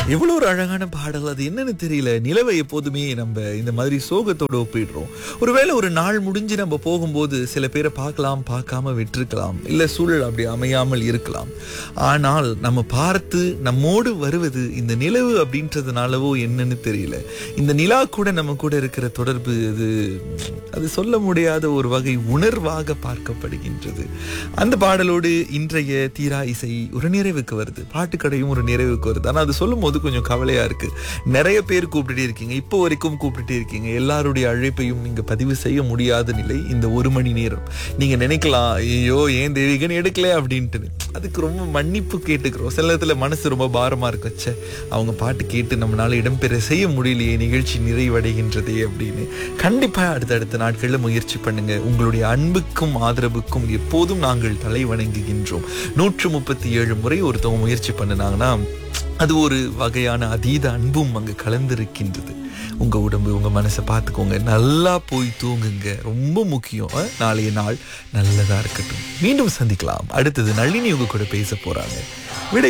எவ்வளவு ஒரு அழகான பாடல் அது என்னன்னு தெரியல நிலவை எப்போதுமே நம்ம இந்த மாதிரி சோகத்தோட ஒப்பிடுறோம் ஒருவேளை ஒரு நாள் முடிஞ்சு நம்ம போகும்போது சில பேரை பார்க்கலாம் பார்க்காம விட்டிருக்கலாம் இல்ல சூழல் அப்படி அமையாமல் இருக்கலாம் ஆனால் நம்ம பார்த்து நம்மோடு வருவது இந்த நிலவு அப்படின்றதுனாலவோ என்னன்னு தெரியல இந்த நிலா கூட நம்ம கூட இருக்கிற தொடர்பு அது அது சொல்ல முடியாத ஒரு வகை உணர்வாக பார்க்கப்படுகின்றது அந்த பாடலோடு இன்றைய தீரா இசை ஒரு நிறைவுக்கு வருது பாட்டுக்கடையும் ஒரு நிறைவுக்கு வருது ஆனா அது சொல்லும் போது கொஞ்சம் கவலையா இருக்கு நிறைய பேர் கூப்பிட்டுட்டே இருக்கீங்க இப்போ வரைக்கும் கூப்பிட்டுட்டே இருக்கீங்க எல்லாருடைய அழைப்பையும் நீங்க பதிவு செய்ய முடியாத நிலை இந்த ஒரு மணி நேரம் நீங்க நினைக்கலாம் ஐயோ ஏன் தேவிகன் எடுக்கல அப்படின்ட்டு அதுக்கு ரொம்ப மன்னிப்பு கேட்டுக்கிறோம் சில நேரத்துல மனசு ரொம்ப பாரமா இருக்கு ச்சே அவங்க பாட்டு கேட்டு நம்மளால இடம்பெற செய்ய முடியலையே நிகழ்ச்சி நிறைவடைகின்றதே அப்படின்னு கண்டிப்பா அடுத்தடுத்த நாட்கள்ல முயற்சி பண்ணுங்க உங்களுடைய அன்புக்கும் ஆதரவுக்கும் எப்போதும் நாங்கள் தலை வணங்குகின்றோம் நூற்று முப்பத்தி ஏழு முறை ஒருத்தவங்க முயற்சி பண்ணினாங்கன்னா அது ஒரு வகையான அதீத அன்பும் அங்கு கலந்திருக்கின்றது உங்க உடம்பு உங்க மனசை பார்த்துக்கோங்க நல்லா போய் தூங்குங்க ரொம்ப முக்கியம் அஹ், நாளைய நாள் நல்லதா இருக்கட்டும் மீண்டும் சந்திக்கலாம் அடுத்தது நளினி உங்க கூட பேச போறாங்க விடை